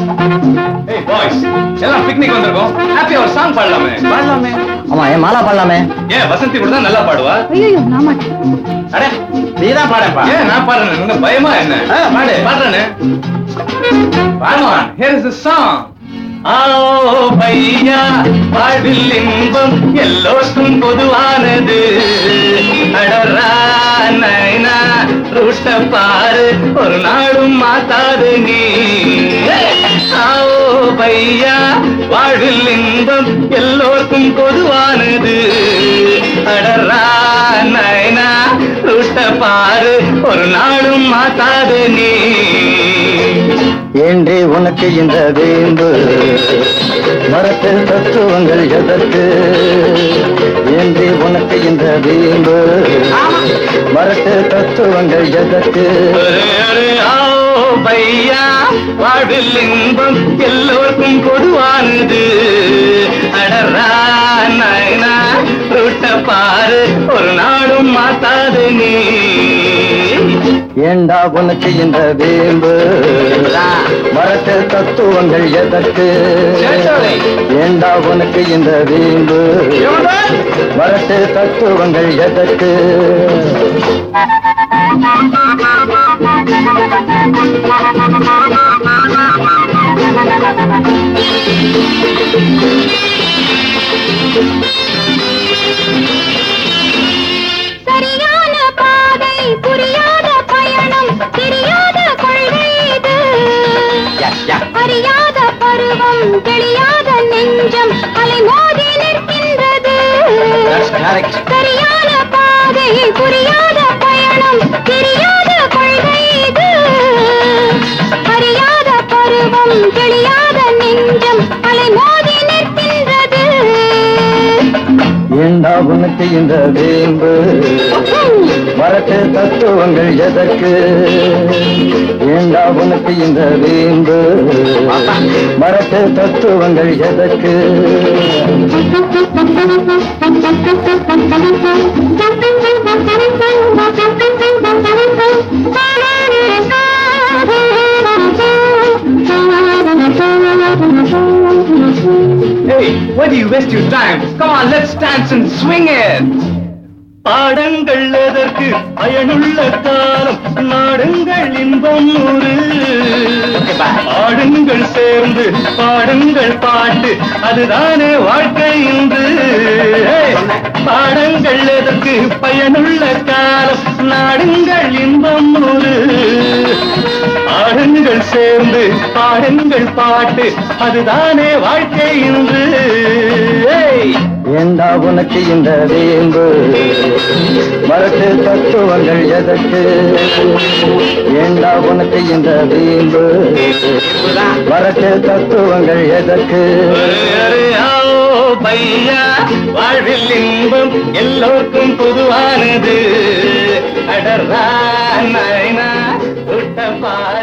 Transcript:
ஏய் பாய்ஸ் எல்லாம் பிக்னிக் வந்திருக்கோம் ஹாப்பி ஒரு சாங் பாடலாமே பாடலாமே ஆமா ஏன் மாலா பாடலாமே ஏன் வசந்தி கூட தான் நல்லா பாடுவா ஐயோ நான் மாட்டேன் அட நீதான் பாடப்பா ஏன் நான் பாடுறேன் உங்க பயமா என்ன ஆ, பாடு. பாடுறேனே Come on, here is the song. ஆோ பையா வாழ்வில் இன்பம் எல்லோருக்கும் பொதுவானது அடரா நைனா ரூட்ட பாரு ஒரு நாளும் மாத்தாது நீ ஆோ பையா வாழ்வில் இன்பம் எல்லோருக்கும் பொதுவானது அடரா நைனா ரூட்ட பாரு ஒரு நாளும் மாத்தாது நீ ஏன்றே உனக்கு இந்த வேம்பு மரத்தில் தத்துவங்கள் எதற்கு ஏன்றே உனக்கு இந்த வேம்பு மரத்தில் தத்துவங்கள் எதற்கு அரே, அரே, ஆவோ பையா வாழ்வில் இன்பம் எல்லோருக்கும் பொதுவானது அடரா நைனா ரூட்ட பாரு ஒரு நாடும் மாத்தாது நீ ஏண்டா உனக்கு இந்த வேம்பு மரத்தில் தத்துவங்கள் எதற்கு சேட்டோலை. ஏண்டா உனக்கு இந்த வேம்பு மரத்தில் தத்துவங்கள் எதற்கு சரியான பாதை புரியாத பயணம் தெரியாத கொள்கை இது அறியாத பருவம் தெளியாத நெஞ்சம் அலைமோதி நிற்கின்றது சரியான பாதை புரியாத பயணம் தெரியாத கொள்கை இது அறியாத பருவம் தெளியாத நெஞ்சம் அலைமோதி நிற்கின்றது ஏண்டா உனக்கு இந்த வேம்பு மரத்தில் தத்துவங்கள் எதற்கு ஏண்டா உனக்கு இந்த வேம்பு மரத்தில் தத்துவங்கள் எதற்கு Hey, why do you waste your time? Come on, let's dance and swing it. பாடங்கள் எதற்கு பயனுள்ள காலம் நாடுங்கள் இன்பம் நூறு பாடுங்கள் சேர்ந்து பாடுங்கள் பாட்டு அதுதானே வாழ்க்கை இன்று Hey, பாடங்கள் எதற்கு பயனுள்ள காலம் நாடுங்கள் இன்பம் நூறு பாடுங்கள் சேர்ந்து பாடுங்கள் பாட்டு அதுதானே வாழ்க்கை இன்று Hey! ஏண்டா உனக்கு இந்த வேம்பு மரத்தில் தத்துவங்கள் எதற்கு ஏண்டா உனக்கு இந்த வேம்பு மரத்தில் தத்துவங்கள் எதற்கு அரே, அரே, ஆவோ பையா வாழ்வில் இன்பம் எல்லோருக்கும் பொதுவானது அடரா நைனா விட்ட பாரு